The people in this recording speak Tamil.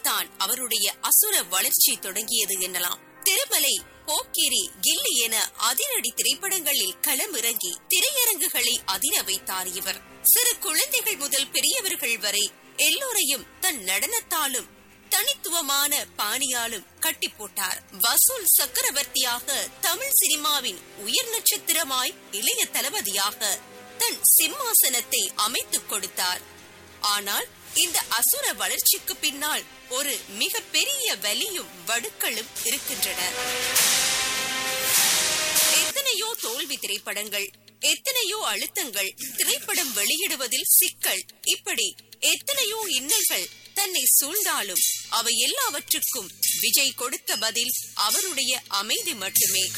தான் அவருடைய அசுர வளர்ச்சி தொடங்கியது எனலாம் திருமலை போக்கிரி கில்லி என அதிரடி திரைப்படங்களில் களமிறங்கி திரையரங்குகளை அதிர வைத்தார் இவர் சிறு குழந்தைகள் முதல் பெரியவர்கள் வரை எல்லோரையும் தன் நடனத்தாலும் தனித்துவமான பாணியாலும் கட்டி போட்டார் வசூல் சக்கரவர்த்தியாக தமிழ் சினிமாவின் உயர் நட்சத்திரமாய் இளைய தளபதியாக தன் சிம்மாசனத்தை அமைத்துக் கொடுத்தார் ஆனால் இந்த அசுர வளர்ச்சிக்கு பின்னால் ஒரு மிக பெரிய வலியும் வடுக்களும் இருக்கின்றன எத்தனையோ தோல்வி திரைப்படங்கள் எத்தனையோ அழுத்தங்கள் திரைப்படம் வெளியிடுவதில் சிக்கல் இப்படி எத்தனையோ இன்னல்கள் தன்னை சூழ்ந்தாலும் அவை எல்லாவற்றுக்கும் விஜய் கொடுத்த பதில் அவருடைய அமைதி மட்டுமே